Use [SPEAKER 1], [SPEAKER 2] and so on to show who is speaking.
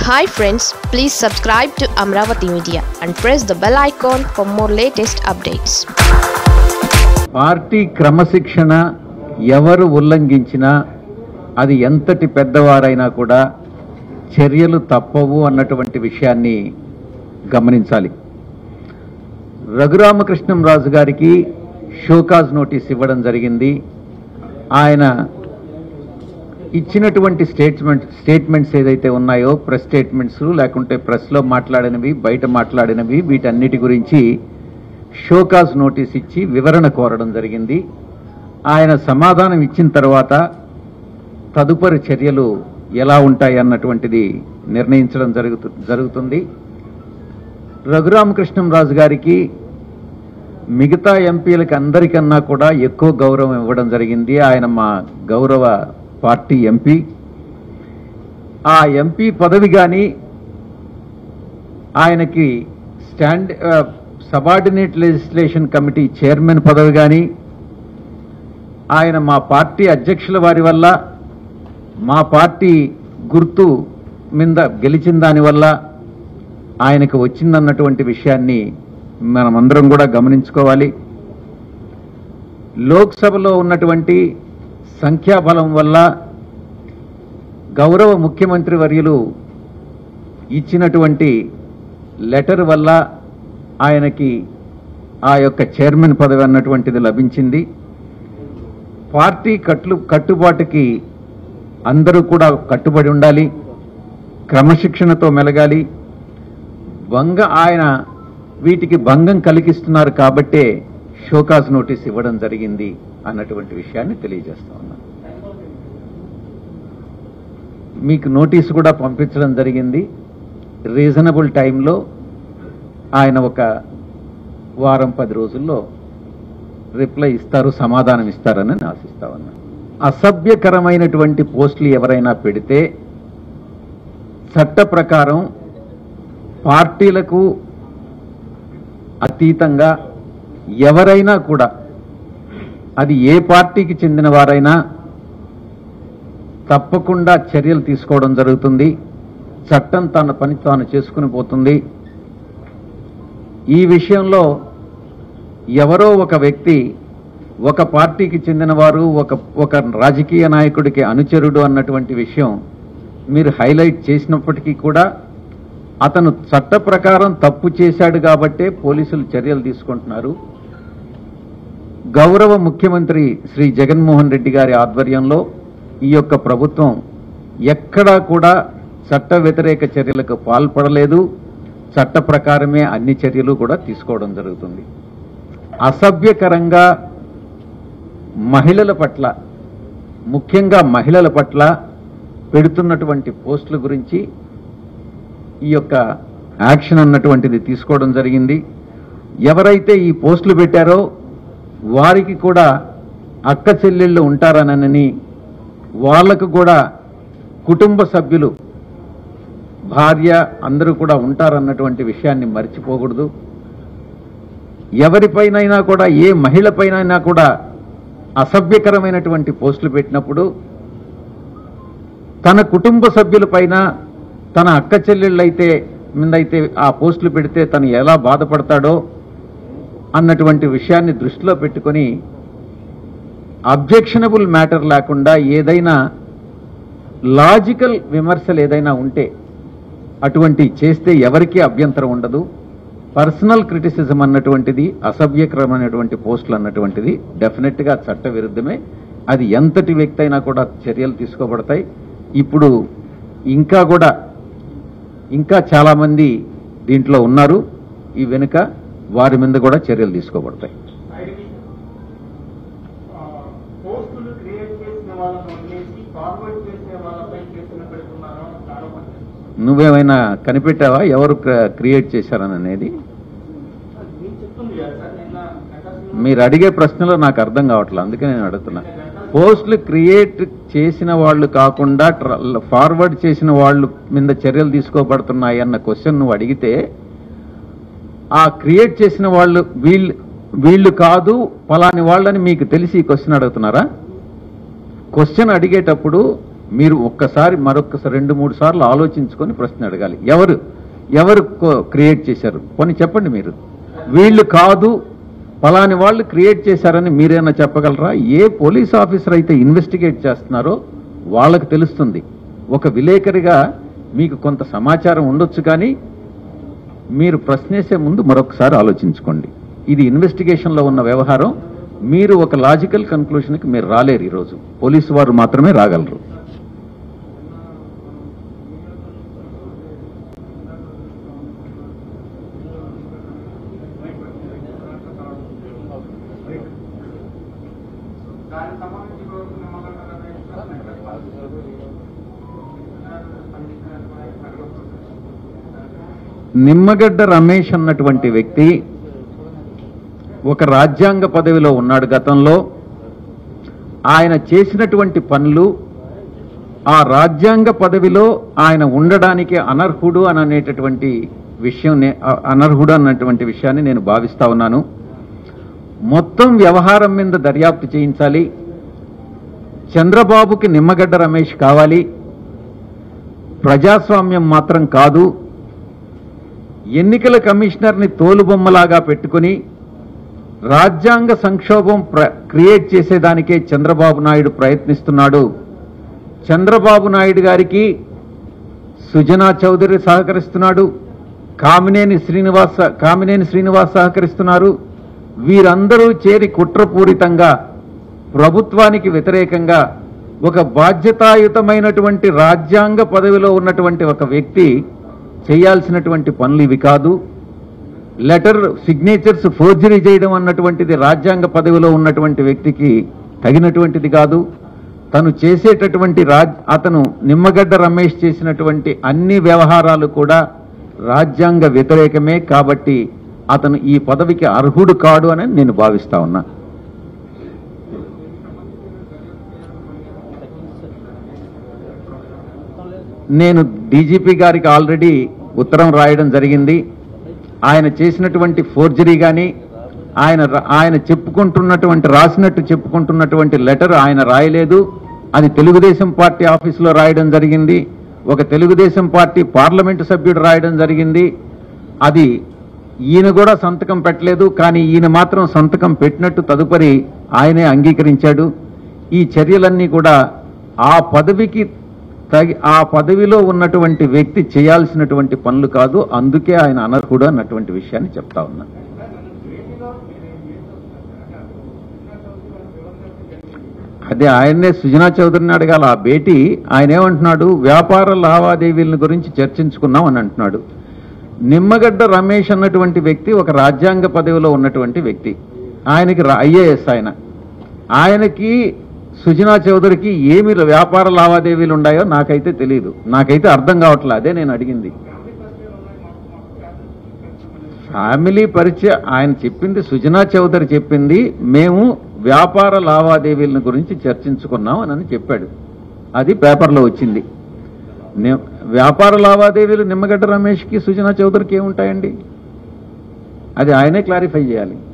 [SPEAKER 1] Hi friends please subscribe to Amaravati media and press the bell icon for more latest updates
[SPEAKER 2] party క్రమశిక్షణ ఎవరు ఉల్లంఘించినా అది ఎంతటి పెద్దవారైనా కూడా చర్యలు తప్పవు అన్నటువంటి విషయాన్ని గమనించాలి రఘురామకృష్ణంరాజు గారికి షోకాజ్ నోటీస్ ఇవ్వడం జరిగింది ఆయన ఇచ్చినటువంటి స్టేట్మెంట్ స్టేట్మెంట్స్ ఏదైతే ఉన్నాయో ప్రెస్ స్టేట్మెంట్స్ లేకుంటే ప్రెస్లో మాట్లాడినవి బయట మాట్లాడినవి వీటన్నిటి గురించి షోకాజ్ నోటీస్ ఇచ్చి వివరణ కోరడం జరిగింది ఆయన సమాధానం ఇచ్చిన తర్వాత తదుపరి చర్యలు ఎలా ఉంటాయి అన్నటువంటిది నిర్ణయించడం జరుగుతు జరుగుతుంది రఘురామకృష్ణంరాజు గారికి మిగతా ఎంపీలకి అందరికన్నా కూడా ఎక్కువ గౌరవం ఇవ్వడం జరిగింది ఆయన మా గౌరవ పార్టీ ఎంపీ ఆ ఎంపీ పదవి కానీ ఆయనకి stand subordinate legislation committee chairman పదవి కానీ ఆయన మా పార్టీ అధ్యక్షుల వారి వల్ల మా పార్టీ గుర్తు మీద గెలిచిన దానివల్ల ఆయనకు వచ్చిందన్నటువంటి విషయాన్ని మనమందరం కూడా గమనించుకోవాలి లోక్సభలో ఉన్నటువంటి సంఖ్యాబలం వల్ల గౌరవ ముఖ్యమంత్రి వర్యులు ఇచ్చినటువంటి లెటర్ వల్ల ఆయనకి ఆ యొక్క చైర్మన్ పదవి అన్నటువంటిది లభించింది పార్టీ కట్లు కట్టుబాటుకి అందరూ కూడా కట్టుబడి ఉండాలి క్రమశిక్షణతో మెలగాలి భంగ ఆయన వీటికి భంగం కలిగిస్తున్నారు కాబట్టే షోకాజ్ నోటీస్ ఇవ్వడం జరిగింది అన్నటువంటి విషయాన్ని తెలియజేస్తా ఉన్నాను మీకు నోటీస్ కూడా పంపించడం జరిగింది రీజనబుల్ టైంలో ఆయన ఒక వారం పది రోజుల్లో రిప్లై ఇస్తారు సమాధానం ఇస్తారని నేను ఆశిస్తా ఉన్నాను అసభ్యకరమైనటువంటి పోస్టులు ఎవరైనా పెడితే చట్ట ప్రకారం పార్టీలకు అతీతంగా ఎవరైనా కూడా అది ఏ పార్టీకి చెందిన వారైనా తప్పకుండా చర్యలు తీసుకోవడం జరుగుతుంది చట్టం తన పని తాను చేసుకుని పోతుంది ఈ విషయంలో ఎవరో ఒక వ్యక్తి ఒక పార్టీకి చెందినవారు ఒక ఒక రాజకీయ నాయకుడికి అనుచరుడు అన్నటువంటి విషయం మీరు హైలైట్ చేసినప్పటికీ కూడా అతను చట్ట ప్రకారం తప్పు చేశాడు కాబట్టే పోలీసులు చర్యలు తీసుకుంటున్నారు గౌరవ ముఖ్యమంత్రి శ్రీ జగన్మోహన్ రెడ్డి గారి ఆధ్వర్యంలో ఈ యొక్క ప్రభుత్వం ఎక్కడా కూడా చట్ట వ్యతిరేక చర్యలకు పాల్పడలేదు చట్ట ప్రకారమే అన్ని చర్యలు కూడా తీసుకోవడం జరుగుతుంది అసభ్యకరంగా మహిళల పట్ల ముఖ్యంగా మహిళల పట్ల పెడుతున్నటువంటి పోస్టుల గురించి ఈ యొక్క యాక్షన్ అన్నటువంటిది తీసుకోవడం జరిగింది ఎవరైతే ఈ పోస్టులు పెట్టారో వారికి కూడా అక్క చెల్లెళ్ళు ఉంటారనని వాళ్లకు కూడా కుటుంబ సభ్యులు భార్య అందరూ కూడా ఉంటారన్నటువంటి విషయాన్ని మర్చిపోకూడదు ఎవరిపైనైనా కూడా ఏ మహిళపైనైనా కూడా అసభ్యకరమైనటువంటి పోస్టులు పెట్టినప్పుడు తన కుటుంబ సభ్యులపైన తన అక్క చెల్లెళ్ళైతే మీదైతే ఆ పోస్టులు పెడితే తను ఎలా బాధపడతాడో అన్నటువంటి విషయాన్ని దృష్టిలో పెట్టుకొని అబ్జెక్షనబుల్ మ్యాటర్ లేకుండా ఏదైనా లాజికల్ విమర్శలు ఏదైనా ఉంటే అటువంటి చేస్తే ఎవరికీ అభ్యంతరం ఉండదు పర్సనల్ క్రిటిసిజం అన్నటువంటిది అసభ్యకరమైనటువంటి పోస్టులు అన్నటువంటిది డెఫినెట్గా చట్ట విరుద్ధమే అది ఎంతటి వ్యక్తి అయినా కూడా చర్యలు తీసుకోబడతాయి ఇప్పుడు ఇంకా కూడా ఇంకా చాలామంది దీంట్లో ఉన్నారు ఈ వెనుక వారి మీద కూడా చర్యలు తీసుకోబడతాయి
[SPEAKER 3] ఆయనకి ఆ, పోస్టులు క్రియేట్ చేసిన వాళ్ళని వదిలేసి ఫార్వర్డ్ చేసే వాళ్ళపై కేసులు పెడుతున్నారో అని ఆరోపణ చేస్తున్నారు.
[SPEAKER 2] నువ్వేమైనా కనిపెట్టావా ఎవరు క్ర- క్రియేట్ చేశారని అనేది
[SPEAKER 3] అది మీరు చెప్తుంది కదా సార్ నిన్న గంటా
[SPEAKER 2] మీరు అడిగే ప్రశ్నలో నాకు అర్థం కావట్లేదు అందుకే నేను అడుగుతున్నా పోస్టులు క్రియేట్ చేసిన వాళ్ళు కాకుండా ట్ర- ఫార్వర్డ్ చేసిన వాళ్ళు మీద చర్యలు తీసుకోబడుతున్నాయి అన్న క్వశ్చన్ నువ్వు అడిగితే ఆ క్రియేట్ చేసిన వాళ్ళు వీళ్ళు వీళ్ళు కాదు పలాని వాళ్ళని మీకు తెలిసి ఈ క్వశ్చన్ అడుగుతున్నారా క్వశ్చన్ అడిగేటప్పుడు మీరు ఒక్కసారి మరొక్కసారి రెండు మూడు సార్లు ఆలోచించుకొని ప్రశ్న అడగాలి ఎవరు ఎవరు క్రియేట్ చేశారు పోనీ చెప్పండి మీరు వీళ్ళు కాదు ఫలాని వాళ్ళు క్రియేట్ చేశారని మీరేనా చెప్పగలరా ఏ పోలీస్ ఆఫీసర్ అయితే ఇన్వెస్టిగేట్ చేస్తున్నారో వాళ్ళకి తెలుస్తుంది ఒక విలేకరిగా మీకు కొంత సమాచారం ఉండొచ్చు కానీ మీరు ప్రశ్నేసే ముందు మరొకసారి ఆలోచించుకోండి ఇది ఇన్వెస్టిగేషన్లో ఉన్న వ్యవహారం మీరు ఒక లాజికల్ కన్క్లూషన్కి మీరు రాలేరు ఈరోజు పోలీసు వారు మాత్రమే రాగలరు
[SPEAKER 3] దానికి సంబంధించి ఈరోజు నిమ్మగడ్డ రమేష్
[SPEAKER 2] నిమ్మగడ్డ రమేష్ అన్నటువంటి వ్యక్తి ఒక రాజ్యాంగ పదవిలో ఉన్నాడు గతంలో ఆయన చేసినటువంటి పనులు ఆ రాజ్యాంగ పదవిలో ఆయన ఉండడానికి అనర్హుడు అని అనేటటువంటి విషయం నే- అ- అనర్హుడు అన్నటువంటి విషయాన్ని నేను భావిస్తా ఉన్నాను మొత్తం వ్యవహారం మీద దర్యాప్తు చేయించాలి చంద్రబాబుకి నిమ్మగడ్డ రమేష్ కావాలి ప్రజాస్వామ్యం మాత్రం కాదు ఎన్నికల కమిషనర్ని తోలుబొమ్మలాగా పెట్టుకుని రాజ్యాంగ సంక్షోభం ప్ర క్రియేట్ చేసేదానికే చంద్రబాబు నాయుడు ప్రయత్నిస్తున్నాడు చంద్రబాబు నాయుడు గారికి సుజనా చౌదరి సహకరిస్తున్నాడు కామినేని శ్రీనివాస కామినేని శ్రీనివాస్ సహకరిస్తున్నారు వీరందరూ చేరి కుట్రపూరితంగా ప్రభుత్వానికి వ్యతిరేకంగా ఒక బాధ్యతాయుతమైనటువంటి రాజ్యాంగ పదవిలో ఉన్నటువంటి ఒక వ్యక్తి చేయాల్సినటువంటి పనులు ఇవి కాదు లెటర్ సిగ్నేచర్స్ ఫోర్జరీ చేయడం అన్నటువంటిది రాజ్యాంగ పదవిలో ఉన్నటువంటి వ్యక్తికి తగినటువంటిది కాదు తను చేసేటటువంటి రాజ్ అతను నిమ్మగడ్డ రమేష్ చేసినటువంటి అన్ని వ్యవహారాలు కూడా రాజ్యాంగ వ్యతిరేకమే కాబట్టి అతను ఈ పదవికి అర్హుడు కాడు అని నేను భావిస్తా ఉన్నా నేను డీజీపీ గారికి ఆల్రెడీ ఉత్తరం రాయడం జరిగింది ఆయన చేసినటువంటి ఫోర్జరీ కానీ ఆయన ర- ఆయన చెప్పుకుంటున్నటువంటి రాసినట్టు చెప్పుకుంటున్నటువంటి లెటర్ ఆయన రాయలేదు అది తెలుగుదేశం పార్టీ ఆఫీసులో రాయడం జరిగింది ఒక తెలుగుదేశం పార్టీ పార్లమెంటు సభ్యుడు రాయడం జరిగింది అది ఈయన కూడా సంతకం పెట్టలేదు కానీ ఈయన మాత్రం సంతకం పెట్టినట్టు తదుపరి ఆయనే అంగీకరించాడు ఈ చర్యలన్నీ కూడా ఆ పదవికి తగి ఆ పదవిలో ఉన్నటువంటి వ్యక్తి చేయాల్సినటువంటి పనులు కాదు అందుకే ఆయన అనర్హుడు అన్నటువంటి విషయాన్ని చెప్తా ఉన్నా అదే ఆయన్నే సుజనా చౌదరిని అడగాల ఆ భేటీ ఆయన ఏమంటున్నాడు వ్యాపార లావాదేవీల గురించి చర్చించుకున్నాం అని అంటున్నాడు నిమ్మగడ్డ రమేష్ అన్నటువంటి వ్యక్తి ఒక రాజ్యాంగ పదవిలో ఉన్నటువంటి వ్యక్తి ఆయనకి ఐఏఎస్ ఆయన ఆయనకి సుజనా చౌదరికి ఏమి వ్యాపార లావాదేవీలు ఉన్నాయో నాకైతే తెలియదు నాకైతే అర్థం కావట్లే అదే నేను అడిగింది ఫ్యామిలీ పరిచయం ఆయన చెప్పింది సుజనా చౌదరి చెప్పింది మేము వ్యాపార లావాదేవీల గురించి చర్చించుకున్నాం అని చెప్పాడు అది పేపర్లో వచ్చింది ని- వ్యాపార లావాదేవీలు నిమ్మగడ్డ రమేష్కి సుజనా చౌదరికి ఏముంటాయండి అది ఆయనే క్లారిఫై చేయాలి